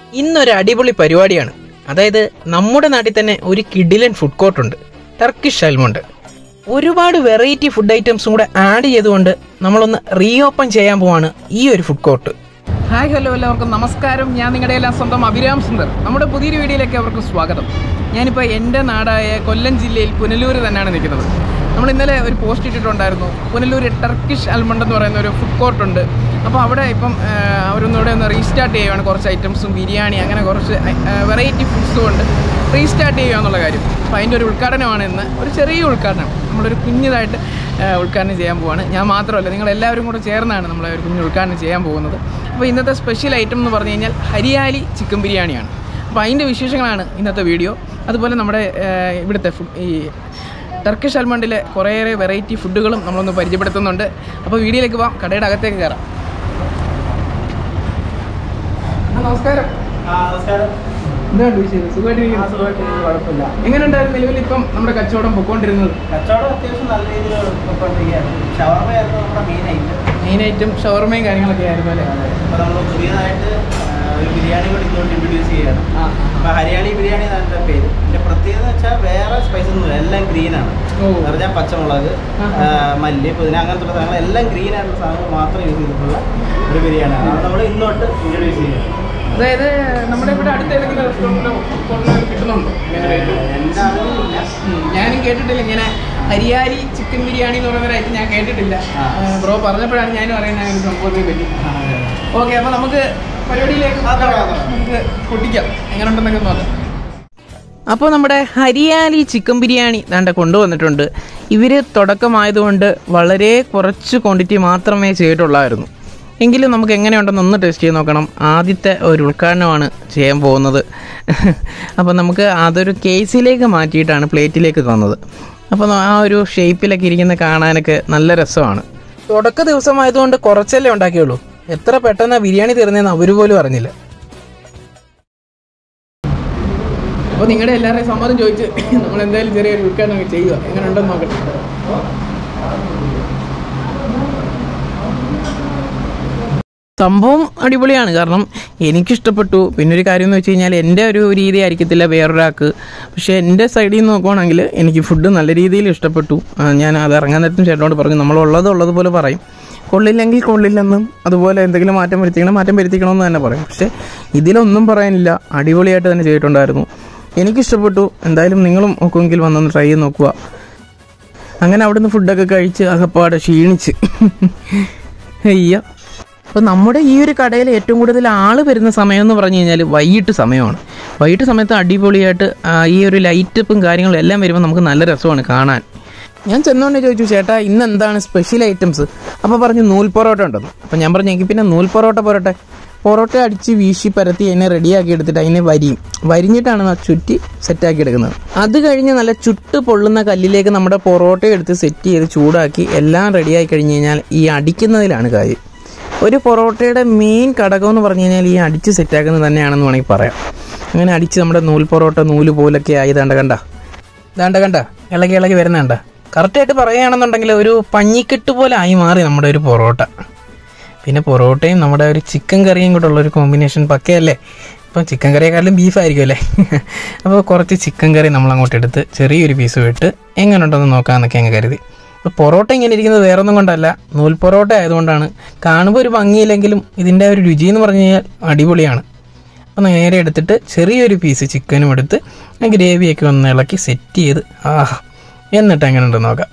ഇന്നൊരു അടിപൊളി പരിപാടിയാണ് അതായത് നമ്മുടെ നാട്ടിൽ തന്നെ ഒരു കിഡിലൻ ഫുഡ് കോർട്ട് ഉണ്ട് ടർക്കിഷ് അൽമണ്ട് ഒരുപാട് വെറൈറ്റി ഫുഡ് ഐറ്റംസും കൂടെ ആഡ് ചെയ്തുകൊണ്ട് നമ്മളൊന്ന് റീ ഓപ്പൺ ചെയ്യാൻ പോവാണ് ഈ ഒരു ഫുഡ് കോർട്ട് ഹായ് ഹലോ എല്ലാവർക്കും നമസ്കാരം ഞാൻ നിങ്ങളുടെ എല്ലാം സ്വന്തം അഭിരാം സുന്ദർ നമ്മുടെ പുതിയൊരു വീഡിയോയിലേക്ക് അവർക്ക് സ്വാഗതം ഞാനിപ്പോൾ എൻ്റെ നാടായ കൊല്ലം ജില്ലയിൽ പുനലൂർ തന്നെയാണ് നിൽക്കുന്നത് നമ്മൾ ഇന്നലെ ഒരു പോസ്റ്റ് ഇട്ടിട്ടുണ്ടായിരുന്നു പുനലൂർ ടർക്കിഷ് അൽമണ്ട് എന്ന് പറയുന്ന ഒരു ഫുഡ് കോർട്ട് ഉണ്ട് അപ്പോൾ അവിടെ ഇപ്പം ആ, അവരൊന്നുകൂടെ ഒന്ന് റീസ്റ്റാർട്ട് ചെയ്യുകയാണ് കുറച്ച് ഐറ്റംസും ബിരിയാണി അങ്ങനെ കുറച്ച് വെറൈറ്റി ഫുഡ്സും ഉണ്ട് റീസ്റ്റാർട്ട് ചെയ്യുക എന്നുള്ള കാര്യം അപ്പോൾ അതിൻ്റെ ഒരു ഉദ്ഘാടനമാണ് ഇന്ന് ഒരു ചെറിയ ഉദ്ഘാടനം നമ്മളൊരു കുഞ്ഞിതായിട്ട് ആ, ഉദ്ഘാടനം ചെയ്യാൻ പോവാണ് ഞാൻ മാത്രമല്ല നിങ്ങൾ എല്ലാവരും കൂടെ ചേർന്നാണ് നമ്മൾ ഒരു കുഞ്ഞ് ഉദ്ഘാടനം ചെയ്യാൻ പോകുന്നത് അപ്പോൾ ഇന്നത്തെ സ്പെഷ്യൽ ഐറ്റം എന്ന് പറഞ്ഞു കഴിഞ്ഞാൽ ഹരിയാലി ചിക്കൻ ബിരിയാണിയാണ് അപ്പോൾ അതിൻ്റെ വിശേഷങ്ങളാണ് ഇന്നത്തെ വീഡിയോ അതുപോലെ നമ്മുടെ ആ, ഇവിടുത്തെ ഫുഡ് ഈ ടർക്കിഷ് അൽമണ്ടിലെ കുറേയേറെ വെറൈറ്റി ഫുഡുകളും നമ്മളൊന്ന് പരിചയപ്പെടുത്തുന്നുണ്ട് അപ്പോൾ വീഡിയോയിലേക്ക് പോകാം കടയുടെ അകത്തേക്ക് കയറാം ആ, നമസ്കാരം എന്താണ് വിശേഷം സുഖമായിട്ടിരിക്കുന്നു കുഴപ്പമില്ല എങ്ങനെയുണ്ടായിരുന്നു നിലവിൽ ഇപ്പം നമ്മുടെ കച്ചവടം പൊക്കോണ്ടിരുന്നത് കച്ചവടം അത്യാവശ്യം നല്ല രീതിയിൽ പൊയ്ക്കൊണ്ടിരിക്കുകയാണ് ഷവർമയായിരുന്നു നമ്മുടെ മെയിൻ ഐറ്റം മെയിൻ ഐറ്റം ഷവർമയും കാര്യങ്ങളൊക്കെ ആയിരുന്നു അല്ലേ അപ്പോൾ നമ്മൾ പുതിയതായിട്ട് ആ, ഒരു ബിരിയാണി കൂടി ഇങ്ങോട്ട് ഇൻട്രൊഡ്യൂസ് ചെയ്യുകയാണ് ആ അപ്പോൾ ഹരിയാണി ബിരിയാണി എന്നാണ് എൻ്റെ പേര് എൻ്റെ പ്രത്യേകത എന്ന് വെച്ചാൽ വേറെ സ്പൈസസ് ഒന്നുമില്ല എല്ലാം ഗ്രീനാണ് ഓ. എന്ന് പറഞ്ഞാൽ പച്ചമുളക് ആ, ആ, മല്ലി പുതിന അങ്ങനത്തെ സാധനങ്ങൾ എല്ലാം ഗ്രീൻ ആയിട്ടുള്ള സാധനങ്ങൾ മാത്രം യൂസ് ചെയ്തിട്ടുള്ള ഒരു ബിരിയാണിയാണ് അത് നമ്മൾ ഇന്നോട്ട് ഇൻട്രൊഡ്യൂസ് ചെയ്യുക അതായത് നമ്മുടെ ഇവിടെ അടുത്ത് ഏതെങ്കിലും റെസ്റ്റോറൻറ്റിലോ കിട്ടുന്നുണ്ടോ ഇങ്ങനെ rate? എൻ്റെ അറിവില്ല ഉം, ഞാനും കേട്ടിട്ടില്ല ഇങ്ങനെ ഹരിയാലി ചിക്കൻ ബിരിയാണി എന്ന് പറയുന്ന ഐറ്റം ഞാൻ കേട്ടിട്ടില്ല ആ. ബ്രോ പറഞ്ഞപ്പോഴാണ് ഞാനും അറിയുന്നത് ഒരു സംഭവത്തെ പറ്റി ഓക്കെ അപ്പോൾ നമുക്ക് പരിപാടിയിലേക്ക് ആ, തുടങ്ങാം, തുടങ്ങാം. നമുക്ക് പൊട്ടിക്കാം എങ്ങനെ ഉണ്ടെന്നൊക്കെ നോക്കാം അപ്പോൾ നമ്മുടെ ഹരിയാലി ചിക്കൻ ബിരിയാണി ദാണ്ട കൊണ്ടുവന്നിട്ടുണ്ട് ഇവർ തുടക്കമായതുകൊണ്ട് വളരെ കുറച്ച് ക്വാണ്ടിറ്റി മാത്രമേ ചെയ്തിട്ടുള്ളായിരുന്നു എങ്കിലും നമുക്ക് എങ്ങനെയുണ്ടെന്ന് ഒന്ന് ടെസ്റ്റ് ചെയ്ത് നോക്കണം ആദ്യത്തെ ഒരു ഉദ്ഘാടനമാണ് ചെയ്യാൻ പോകുന്നത് അപ്പോൾ നമുക്ക് അതൊരു കേസിലേക്ക് മാറ്റിയിട്ടാണ് പ്ലേറ്റിലേക്ക് തന്നത് അപ്പോൾ ആ ഒരു ഷേപ്പിലൊക്കെ ഇരിക്കുന്ന കാണാനൊക്കെ നല്ല രസമാണ് തുടക്ക ദിവസമായതുകൊണ്ട് കുറച്ചല്ലേ ഉണ്ടാക്കിയുള്ളൂ എത്ര പെട്ടെന്ന് ബിരിയാണി തീർന്നതെന്ന് അവർ പോലും അറിഞ്ഞില്ല അപ്പോൾ നിങ്ങളുടെ എല്ലാവരുടെയും സമ്മതം ചോദിച്ച് നമ്മൾ എന്തായാലും ചെറിയൊരു ഉദ്ഘാടനം ഒക്കെ ചെയ്യുക എങ്ങനെ ഉണ്ടെന്ന് നോക്കട്ടെ സംഭവം അടിപൊളിയാണ് കാരണം എനിക്കിഷ്ടപ്പെട്ടു പിന്നെ ഒരു കാര്യം എന്ന് വെച്ച് കഴിഞ്ഞാൽ എൻ്റെ ഒരു രീതി ആയിരിക്കത്തില്ല വേറൊരാൾക്ക് പക്ഷേ എൻ്റെ സൈഡിൽ നിന്ന് നോക്കുവാണെങ്കിൽ എനിക്ക് ഫുഡ് നല്ല രീതിയിൽ ഇഷ്ടപ്പെട്ടു ആ, ഞാൻ അത് ഇറങ്ങാൻ നേരത്തും ചേട്ടനോട് പറഞ്ഞു നമ്മളുള്ളത് ഉള്ളതുപോലെ പറയും കൊള്ളില്ലെങ്കിൽ കൊള്ളില്ലെന്നും അതുപോലെ എന്തെങ്കിലും മാറ്റം വരുത്തിക്കണം മാറ്റം വരുത്തിക്കണമെന്ന് തന്നെ പറയും പക്ഷേ ഇതിലൊന്നും പറയാനില്ല അടിപൊളിയായിട്ട് തന്നെ ചെയ്തിട്ടുണ്ടായിരുന്നു എനിക്കിഷ്ടപ്പെട്ടു എന്തായാലും നിങ്ങളും നോക്കുമെങ്കിൽ വന്നൊന്ന് ട്രൈ ചെയ്ത് നോക്കുക അങ്ങനെ അവിടുന്ന് ഫുഡൊക്കെ കഴിച്ച് അകപ്പാടെ ക്ഷീണിച്ച് അയ്യ അപ്പോൾ നമ്മുടെ ഈ ഒരു കടയിൽ ഏറ്റവും കൂടുതൽ ആൾ വരുന്ന സമയം എന്ന് പറഞ്ഞു കഴിഞ്ഞാൽ വൈകിട്ട് സമയമാണ് വൈകിട്ട് സമയത്ത് അടിപൊളിയായിട്ട് ആ, ഈ ഒരു ലൈറ്റപ്പും കാര്യങ്ങളും എല്ലാം വരുമ്പോൾ നമുക്ക് നല്ല രസമാണ് കാണാൻ ഞാൻ ചെന്നോണ്ട് ചോദിച്ചു ചേട്ടാ ഇന്ന് എന്താണ് സ്പെഷ്യൽ ഐറ്റംസ് അപ്പോൾ പറഞ്ഞു നൂൽ പൊറോട്ട ഉണ്ടെന്ന് അപ്പോൾ ഞാൻ പറഞ്ഞു എങ്കിൽ പിന്നെ നൂൽ പൊറോട്ട പോരട്ടെ പൊറോട്ട അടിച്ച് വീശി പരത്തി അതിനെ റെഡിയാക്കി എടുത്തിട്ട് അതിനെ വരിയും വരിഞ്ഞിട്ടാണ് ന- ചുറ്റി സെറ്റാക്കി എടുക്കുന്നത് അത് കഴിഞ്ഞ് നല്ല ചുട്ട് പൊള്ളുന്ന കല്ലിലേക്ക് നമ്മുടെ പൊറോട്ട എടുത്ത് സെറ്റ് ചെയ്ത് ചൂടാക്കി എല്ലാം റെഡിയായി കഴിഞ്ഞ് കഴിഞ്ഞാൽ ഈ അടിക്കുന്നതിലാണ് കാര്യം ഒരു പൊറോട്ടയുടെ മെയിൻ ഘടകം എന്ന് പറഞ്ഞു കഴിഞ്ഞാൽ ഈ അടിച്ച് സെറ്റാക്കുന്നത് തന്നെയാണെന്ന് വേണമെങ്കിൽ പറയാം അങ്ങനെ അടിച്ച് നമ്മുടെ നൂൽ പൊറോട്ട നൂല് പോലൊക്കെ ആയി ദാണ്ട കണ്ട ദാണ്ട കണ്ട ഇളകി ഇളകി വരുന്ന കണ്ട കറക്റ്റായിട്ട് പറയുകയാണെന്നുണ്ടെങ്കിൽ ഒരു പഞ്ഞിക്കെട്ട് പോലെ ആയി മാറി നമ്മുടെ ഒരു പൊറോട്ട പിന്നെ പൊറോട്ടയും നമ്മുടെ ഒരു ചിക്കൻ കറിയും കൂടെ ഉള്ളൊരു കോമ്പിനേഷൻ പക്കയല്ലേ ഇപ്പം ചിക്കൻ കറിയെക്കാളും ബീഫായിരിക്കും അല്ലേ അപ്പോൾ കുറച്ച് ചിക്കൻ കറി നമ്മൾ അങ്ങോട്ട് എടുത്ത് ചെറിയൊരു പീസ് വിട്ട് എങ്ങനെയുണ്ടെന്ന് നോക്കാമെന്നൊക്കെ അങ്ങ് കരുതി അപ്പോൾ പൊറോട്ട ഇങ്ങനെ ഇരിക്കുന്നത് വേറൊന്നും കൊണ്ടല്ല നൂൽ പൊറോട്ട ആയതുകൊണ്ടാണ് കാണുമ്പോൾ ഒരു ഭംഗിയില്ലെങ്കിലും ഇതിൻ്റെ ഒരു രുചി എന്ന് പറഞ്ഞു കഴിഞ്ഞാൽ അടിപൊളിയാണ് അപ്പോൾ നേരെ എടുത്തിട്ട് ചെറിയൊരു പീസ് ചിക്കനും എടുത്ത് ആ ഗ്രേവിയൊക്കെ ഒന്ന് ഇളക്കി സെറ്റ് ചെയ്ത് ആഹ് എന്നിട്ട് എങ്ങനെ ഉണ്ടെന്ന് നോക്കാം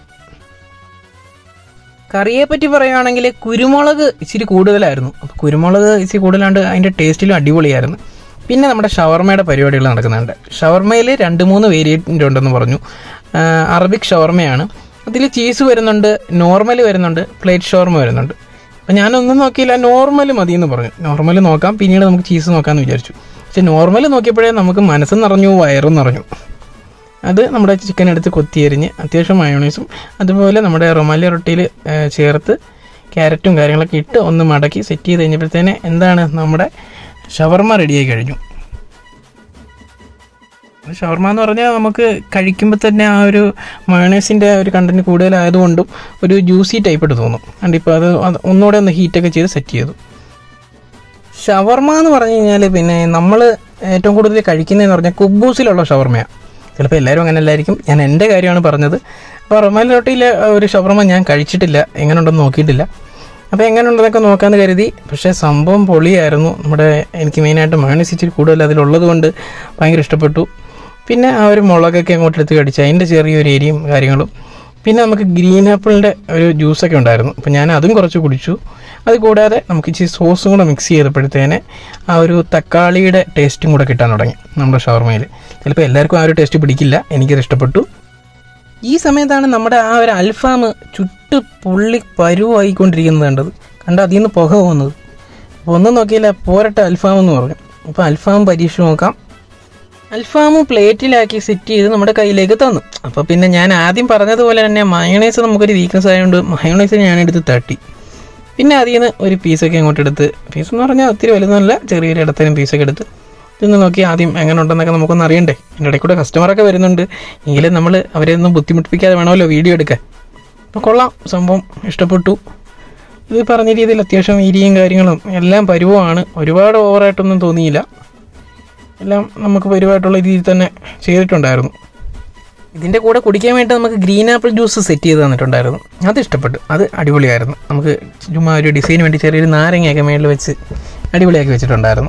കറിയെ പറ്റി പറയുകയാണെങ്കിൽ കുരുമുളക് ഇച്ചിരി കൂടുതലായിരുന്നു അപ്പോൾ കുരുമുളക് ഇച്ചിരി കൂടുതലാണ്ട് അതിൻ്റെ ടേസ്റ്റിലും അടിപൊളിയായിരുന്നു പിന്നെ നമ്മുടെ ഷവർമയുടെ പരിപാടികൾ നടക്കുന്നുണ്ട് ഷവർമയിൽ രണ്ട് മൂന്ന് വേരിയൻ്റ് ഉണ്ടെന്ന് പറഞ്ഞു ആ, അറബിക് ഷവർമയാണ് അതിൽ ചീസ് വരുന്നുണ്ട് നോർമൽ വരുന്നുണ്ട് പ്ലേറ്റ് ഷവർമ വരുന്നുണ്ട് അപ്പം ഞാനൊന്നും നോക്കിയില്ല നോർമൽ മതി എന്ന് പറഞ്ഞു നോർമൽ നോക്കാം പിന്നീട് നമുക്ക് ചീസ് നോക്കാമെന്ന് വിചാരിച്ചു പക്ഷെ നോർമൽ നോക്കിയപ്പോഴേ നമുക്ക് മനസ്സ് നിറഞ്ഞു വയറും നിറഞ്ഞു അത് നമ്മുടെ ചിക്കൻ എടുത്ത് കൊത്തിയരിഞ്ഞ് അത്യാവശ്യം മയോണൈസും അതുപോലെ നമ്മുടെ റൊമാലി റൊട്ടിയിൽ ചേർത്ത് ക്യാരറ്റും കാര്യങ്ങളൊക്കെ ഇട്ട് ഒന്ന് മടക്കി സെറ്റ് ചെയ്ത് കഴിഞ്ഞപ്പോഴത്തേനെ എന്താണ് നമ്മുടെ ഷവർമ റെഡിയായി കഴിഞ്ഞു ഷവർമ എന്ന് പറഞ്ഞാൽ നമുക്ക് കഴിക്കുമ്പോൾ തന്നെ ആ ഒരു മയോണൈസിൻ്റെ ഒരു കണ്ടന്റ് കൂടുതലായതുകൊണ്ടും ഒരു ജ്യൂസി ടൈപ്പായിട്ട് തോന്നും അതുകൊണ്ട് ഇപ്പോൾ അത് അത് ഒന്നുകൂടെ ഒന്ന് ഹീറ്റൊക്കെ ചെയ്ത് സെറ്റ് ചെയ്തു ഷവർമ എന്ന് പറഞ്ഞു കഴിഞ്ഞാൽ പിന്നെ നമ്മൾ ഏറ്റവും കൂടുതൽ കഴിക്കുന്നതെന്ന് പറഞ്ഞാൽ കുബൂസിലുള്ള ഷവർമയാണ് ചിലപ്പോൾ എല്ലാവരും അങ്ങനെ അല്ലായിരിക്കും ഞാൻ എൻ്റെ കാര്യമാണ് പറഞ്ഞത് അപ്പോൾ റൊമാൽ റൊട്ടിയിലെ ഒരു ഷവർമ ഞാൻ കഴിച്ചിട്ടില്ല എങ്ങനെ ഉണ്ടെന്ന് നോക്കിയിട്ടില്ല അപ്പോൾ എങ്ങനെ ഉണ്ടെന്നൊക്കെ നോക്കാമെന്ന് കരുതി പക്ഷേ സംഭവം പൊളിയായിരുന്നു നമ്മുടെ എനിക്ക് മെയിനായിട്ട് മയോണൈസ് ഇച്ചിരി കൂടുതൽ അതിലുള്ളത് കൊണ്ട് ഭയങ്കര ഇഷ്ടപ്പെട്ടു പിന്നെ ആ ഒരു മുളകൊക്കെ അങ്ങോട്ട് എടുത്ത് കടിച്ച് അതിൻ്റെ ചെറിയൊരു എരിയും കാര്യങ്ങളും പിന്നെ നമുക്ക് ഗ്രീൻ ആപ്പിളിൻ്റെ ഒരു ജ്യൂസൊക്കെ ഉണ്ടായിരുന്നു അപ്പോൾ ഞാൻ അതും കുറച്ച് കുടിച്ചു അത് കൂടാതെ നമുക്ക് ഇച്ചിരി സോസും കൂടെ മിക്സ് ചെയ്തപ്പോഴത്തേനെ ആ ഒരു തക്കാളിയുടെ ടേസ്റ്റും കൂടെ കിട്ടാൻ തുടങ്ങി നമ്മുടെ ഷവർമയിൽ ചിലപ്പോൾ എല്ലാവർക്കും ആ ഒരു ടേസ്റ്റ് പിടിക്കില്ല എനിക്കത് ഇഷ്ടപ്പെട്ടു ഈ സമയത്താണ് നമ്മുടെ ആ ഒരു അൽഫാം ചുട്ട് പുള്ളി പരുവായിക്കൊണ്ടിരിക്കുന്നത് കണ്ടത് കണ്ട അതിൽ നിന്ന് പുക പോകുന്നത് അപ്പോൾ ഒന്നും നോക്കിയില്ല പോരട്ടെ അൽഫാം എന്ന് പറഞ്ഞു അപ്പോൾ അൽഫാം പരീക്ഷ നോക്കാം അൽഫാം പ്ലേറ്റിലാക്കി സെറ്റ് ചെയ്ത് നമ്മുടെ കയ്യിലേക്ക് തന്നു അപ്പോൾ പിന്നെ ഞാൻ ആദ്യം പറഞ്ഞതുപോലെ തന്നെ മയോണൈസ് നമുക്കൊരു വീക്ക്നെസ് ആയതുകൊണ്ട് മയോണൈസ് ഞാൻ എടുത്ത് തട്ടി പിന്നെ അതിൽ നിന്ന് ഒരു പീസൊക്കെ അങ്ങോട്ട് എടുത്ത് പീസ് എന്ന് പറഞ്ഞാൽ ഒത്തിരി വലുതല്ല ചെറിയൊരു ഇടത്തരം പീസൊക്കെ എടുത്ത് ഇതൊന്ന് നോക്കി ആദ്യം എങ്ങനെ ഉണ്ടെന്നൊക്കെ നമുക്കൊന്ന് അറിയണ്ടേ എൻ്റെ ഇടയ്ക്ക് കൂടെ കസ്റ്റമറൊക്കെ വരുന്നുണ്ട് എങ്കിലും നമ്മൾ അവരെ ഒന്നും ബുദ്ധിമുട്ടിപ്പിക്കാതെ വേണമല്ലോ വീഡിയോ എടുക്കാൻ അപ്പോൾ കൊള്ളാം സംഭവം ഇഷ്ടപ്പെട്ടു ഇത് പറഞ്ഞ രീതിയിൽ അത്യാവശ്യം ഇരിയും കാര്യങ്ങളും എല്ലാം പരുവമാണ് ഒരുപാട് ഓവറായിട്ടൊന്നും തോന്നിയില്ല എല്ലാം നമുക്ക് പരുവായിട്ടുള്ള രീതിയിൽ തന്നെ ചെയ്തിട്ടുണ്ടായിരുന്നു ഇതിൻ്റെ കൂടെ കുടിക്കാൻ വേണ്ടി നമുക്ക് ഗ്രീൻ ആപ്പിൾ ജ്യൂസ് സെറ്റ് ചെയ്ത് തന്നിട്ടുണ്ടായിരുന്നു അത് ഇഷ്ടപ്പെട്ടു അത് അടിപൊളിയായിരുന്നു നമുക്ക് ചുമ്മാ ഒരു ഡിസൈന് വേണ്ടി ചെറിയൊരു നാരങ്ങയൊക്കെ മേളിൽ വെച്ച് അടിപൊളിയാക്കി വെച്ചിട്ടുണ്ടായിരുന്നു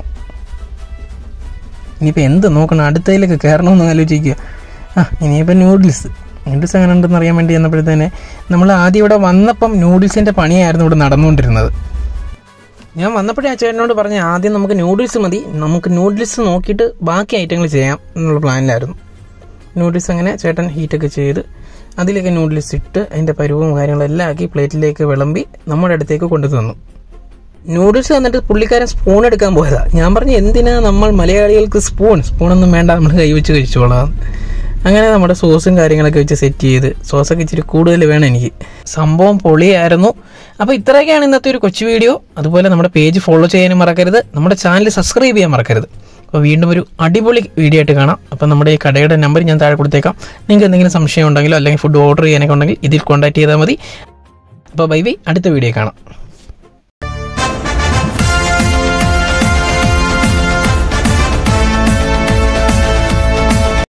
ഇനിയിപ്പോൾ എന്ത് നോക്കണം അടുത്തതിലേക്ക് കയറണമെന്ന് ആലോചിക്കുക ആ ഇനിയിപ്പോൾ നൂഡിൽസ് നൂഡിൽസ് എങ്ങനെ ഉണ്ടെന്ന് അറിയാൻ വേണ്ടി ചെന്നപ്പോഴത്തേനെ നമ്മൾ ആദ്യം ഇവിടെ വന്നപ്പം നൂഡിൽസിൻ്റെ പണിയായിരുന്നു ഇവിടെ നടന്നുകൊണ്ടിരുന്നത് ഞാൻ വന്നപ്പോഴേ ആ ചേട്ടനോട് പറഞ്ഞ ആദ്യം നമുക്ക് നൂഡിൽസ് മതി നമുക്ക് നൂഡിൽസ് നോക്കിയിട്ട് ബാക്കി ഐറ്റങ്ങൾ ചെയ്യാം എന്നുള്ള പ്ലാനിലായിരുന്നു നൂഡിൽസ് അങ്ങനെ ചേട്ടൻ ഹീറ്റൊക്കെ ചെയ്ത് അതിലേക്ക് നൂഡിൽസ് ഇട്ട് അതിൻ്റെ പരുവും കാര്യങ്ങളും എല്ലാം ആക്കി പ്ലേറ്റിലേക്ക് വിളമ്പി നമ്മുടെ അടുത്തേക്ക് കൊണ്ടു തന്നു നൂഡിൽസ് തന്നിട്ട് പുള്ളിക്കാരൻ സ്പൂൺ എടുക്കാൻ പോയതാ ഞാൻ പറഞ്ഞു എന്തിനാ നമ്മൾ മലയാളികൾക്ക് സ്പൂൺ സ്പൂണൊന്നും വേണ്ട നമ്മൾ കൈവച്ച് കഴിച്ചോളാം അങ്ങനെ നമ്മുടെ സോസും കാര്യങ്ങളൊക്കെ വെച്ച് സെറ്റ് ചെയ്ത് സോസൊക്കെ ഇച്ചിരി കൂടുതൽ വേണം എനിക്ക് സംഭവം പൊളിയായിരുന്നു അപ്പോൾ ഇത്രയൊക്കെയാണ് ഇന്നത്തെ ഒരു കൊച്ചു വീഡിയോ അതുപോലെ നമ്മുടെ പേജ് ഫോളോ ചെയ്യാനും മറക്കരുത് നമ്മുടെ ചാനൽ സബ്സ്ക്രൈബ് ചെയ്യാൻ മറക്കരുത് അപ്പോൾ വീണ്ടും ഒരു അടിപൊളി വീഡിയോ ആയിട്ട് കാണാം അപ്പോൾ നമ്മുടെ ഈ കടയുടെ നമ്പർ ഞാൻ താഴെ കൊടുത്തേക്കാം നിങ്ങൾക്ക് എന്തെങ്കിലും സംശയം ഉണ്ടെങ്കിലോ അല്ലെങ്കിൽ ഫുഡ് ഓർഡർ ചെയ്യാനൊക്കെ ഉണ്ടെങ്കിൽ ഇതിൽ കോൺടാക്ട് ചെയ്താൽ മതി അപ്പോൾ ബൈ ബൈ അടുത്ത വീഡിയോ കാണാം